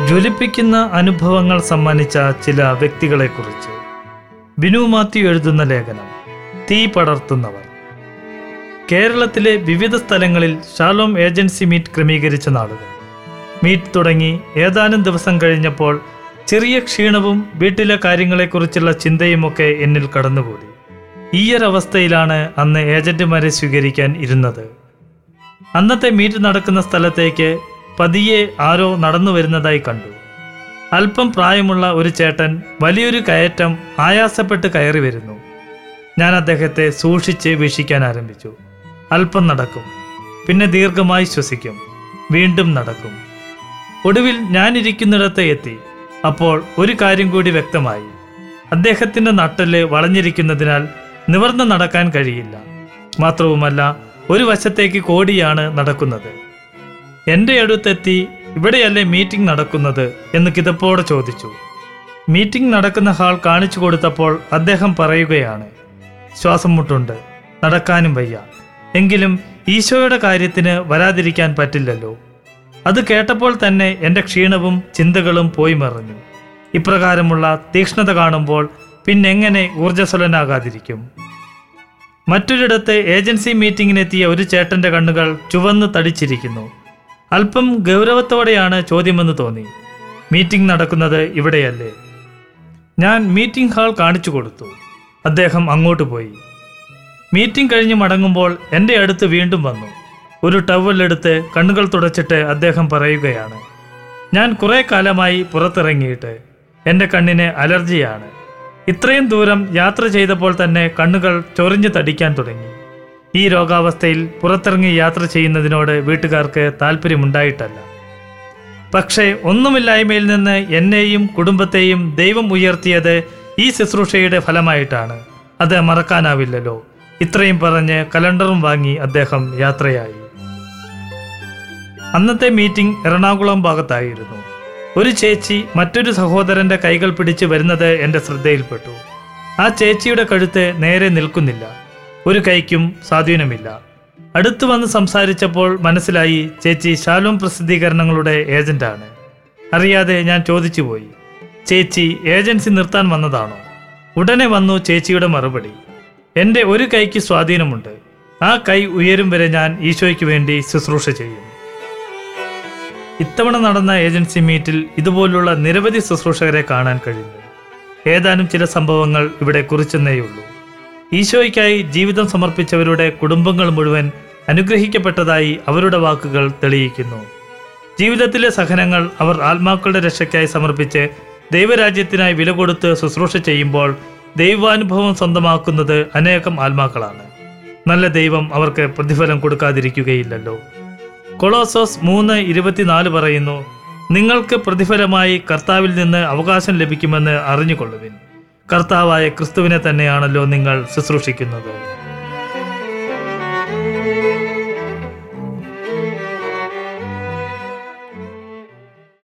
ജ്വലിപ്പിക്കുന്ന അനുഭവങ്ങൾ സമ്മാനിച്ച ചില വ്യക്തികളെക്കുറിച്ച് ബിനു മാത്യു എഴുതുന്ന ലേഖനം തീ പടർത്തുന്നവർ കേരളത്തിലെ വിവിധ സ്ഥലങ്ങളിൽ ഷാലോം ഏജൻസി മീറ്റ് ക്രമീകരിച്ച നാളുകൾ മീറ്റ് തുടങ്ങി ഏതാനും ദിവസം കഴിഞ്ഞപ്പോൾ ചെറിയ ക്ഷീണവും വീട്ടിലെ കാര്യങ്ങളെക്കുറിച്ചുള്ള ചിന്തയുമൊക്കെ എന്നിൽ കടന്നുകൂടി ഈയൊരവസ്ഥയിലാണ് അന്ന് ഏജന്റുമാരെ സ്വീകരിക്കാൻ ഇരുന്നത് അന്നത്തെ മീറ്റ് നടക്കുന്ന സ്ഥലത്തേക്ക് പതിയെ ആരോ നടന്നു വരുന്നതായി കണ്ടു അല്പം പ്രായമുള്ള ഒരു ചേട്ടൻ വലിയൊരു കയറ്റം ആയാസപ്പെട്ട് കയറി വരുന്നു ഞാൻ അദ്ദേഹത്തെ സൂക്ഷിച്ച് വീക്ഷിക്കാൻ ആരംഭിച്ചു അല്പം നടക്കും പിന്നെ ദീർഘമായി ശ്വസിക്കും വീണ്ടും നടക്കും ഒടുവിൽ ഞാനിരിക്കുന്നിടത്ത് എത്തി അപ്പോൾ ഒരു കാര്യം കൂടി വ്യക്തമായി അദ്ദേഹത്തിൻ്റെ നട്ടല് വളഞ്ഞിരിക്കുന്നതിനാൽ നിവർന്ന് നടക്കാൻ കഴിയില്ല മാത്രവുമല്ല ഒരു വശത്തേക്ക് കോടിയാണ് നടക്കുന്നത് എൻ്റെ അടുത്തെത്തി ഇവിടെയല്ലേ മീറ്റിംഗ് നടക്കുന്നത് എന്ന് കിതപ്പോടെ ചോദിച്ചു മീറ്റിംഗ് നടക്കുന്ന ഹാൾ കാണിച്ചു കൊടുത്തപ്പോൾ അദ്ദേഹം പറയുകയാണ് ശ്വാസം മുട്ടുണ്ട് നടക്കാനും വയ്യ എങ്കിലും ഈശോയുടെ കാര്യത്തിന് വരാതിരിക്കാൻ പറ്റില്ലല്ലോ അത് കേട്ടപ്പോൾ തന്നെ എൻ്റെ ക്ഷീണവും ചിന്തകളും പോയി മറഞ്ഞു ഇപ്രകാരമുള്ള തീക്ഷ്ണത കാണുമ്പോൾ പിന്നെങ്ങനെ ഊർജ്ജസ്വലനാകാതിരിക്കും മറ്റൊരിടത്ത് ഏജൻസി മീറ്റിംഗിനെത്തിയ ഒരു ചേട്ടന്റെ കണ്ണുകൾ ചുവന്ന് തടിച്ചിരിക്കുന്നു അല്പം ഗൗരവത്തോടെയാണ് ചോദ്യമെന്ന് തോന്നി മീറ്റിംഗ് നടക്കുന്നത് ഇവിടെയല്ലേ ഞാൻ മീറ്റിംഗ് ഹാൾ കാണിച്ചു കൊടുത്തു അദ്ദേഹം അങ്ങോട്ട് പോയി മീറ്റിംഗ് കഴിഞ്ഞ് മടങ്ങുമ്പോൾ എൻ്റെ അടുത്ത് വീണ്ടും വന്നു ഒരു ടവലെടുത്ത് കണ്ണുകൾ തുടച്ചിട്ട് അദ്ദേഹം പറയുകയാണ് ഞാൻ കുറേ കാലമായി പുറത്തിറങ്ങിയിട്ട് എൻ്റെ കണ്ണിന് അലർജിയാണ് ഇത്രയും ദൂരം യാത്ര ചെയ്തപ്പോൾ തന്നെ കണ്ണുകൾ ചൊറിഞ്ഞു തടിക്കാൻ തുടങ്ങി ഈ രോഗാവസ്ഥയിൽ പുറത്തിറങ്ങി യാത്ര ചെയ്യുന്നതിനോട് വീട്ടുകാർക്ക് താല്പര്യമുണ്ടായിട്ടല്ല പക്ഷേ ഒന്നുമില്ലായ്മയിൽ നിന്ന് എന്നെയും കുടുംബത്തെയും ദൈവം ഉയർത്തിയത് ഈ ശുശ്രൂഷയുടെ ഫലമായിട്ടാണ് അത് മറക്കാനാവില്ലല്ലോ ഇത്രയും പറഞ്ഞ് കലണ്ടറും വാങ്ങി അദ്ദേഹം യാത്രയായി അന്നത്തെ മീറ്റിംഗ് എറണാകുളം ഭാഗത്തായിരുന്നു ഒരു ചേച്ചി മറ്റൊരു സഹോദരന്റെ കൈകൾ പിടിച്ച് വരുന്നത് എൻ്റെ ശ്രദ്ധയിൽപ്പെട്ടു ആ ചേച്ചിയുടെ കഴുത്ത് നേരെ നിൽക്കുന്നില്ല ഒരു കൈക്കും സ്വാധീനമില്ല അടുത്തു വന്ന് സംസാരിച്ചപ്പോൾ മനസ്സിലായി ചേച്ചി ശാലോം പ്രസിദ്ധീകരണങ്ങളുടെ ഏജന്റാണ് അറിയാതെ ഞാൻ ചോദിച്ചുപോയി ചേച്ചി ഏജൻസി നിർത്താൻ വന്നതാണോ ഉടനെ വന്നു ചേച്ചിയുടെ മറുപടി എൻ്റെ ഒരു കൈക്ക് സ്വാധീനമുണ്ട് ആ കൈ ഉയരും വരെ ഞാൻ ഈശോയ്ക്ക് വേണ്ടി ശുശ്രൂഷ ചെയ്യും ഇത്തവണ നടന്ന ഏജൻസി മീറ്റിൽ ഇതുപോലുള്ള നിരവധി ശുശ്രൂഷകരെ കാണാൻ കഴിഞ്ഞു ഏതാനും ചില സംഭവങ്ങൾ ഇവിടെ കുറിച്ചെന്നേയുള്ളൂ ഈശോയ്ക്കായി ജീവിതം സമർപ്പിച്ചവരുടെ കുടുംബങ്ങൾ മുഴുവൻ അനുഗ്രഹിക്കപ്പെട്ടതായി അവരുടെ വാക്കുകൾ തെളിയിക്കുന്നു ജീവിതത്തിലെ സഹനങ്ങൾ അവർ ആത്മാക്കളുടെ രക്ഷയ്ക്കായി സമർപ്പിച്ച് ദൈവരാജ്യത്തിനായി വില കൊടുത്ത് ശുശ്രൂഷ ചെയ്യുമ്പോൾ ദൈവാനുഭവം സ്വന്തമാക്കുന്നത് അനേകം ആത്മാക്കളാണ് നല്ല ദൈവം അവർക്ക് പ്രതിഫലം കൊടുക്കാതിരിക്കുകയില്ലല്ലോ കൊളോസോസ് മൂന്ന് ഇരുപത്തിനാല് പറയുന്നു നിങ്ങൾക്ക് പ്രതിഫലമായി കർത്താവിൽ നിന്ന് അവകാശം ലഭിക്കുമെന്ന് അറിഞ്ഞുകൊള്ളുവിൻ കർത്താവായ ക്രിസ്തുവിനെ തന്നെയാണല്ലോ നിങ്ങൾ ശുശ്രൂഷിക്കുന്നത്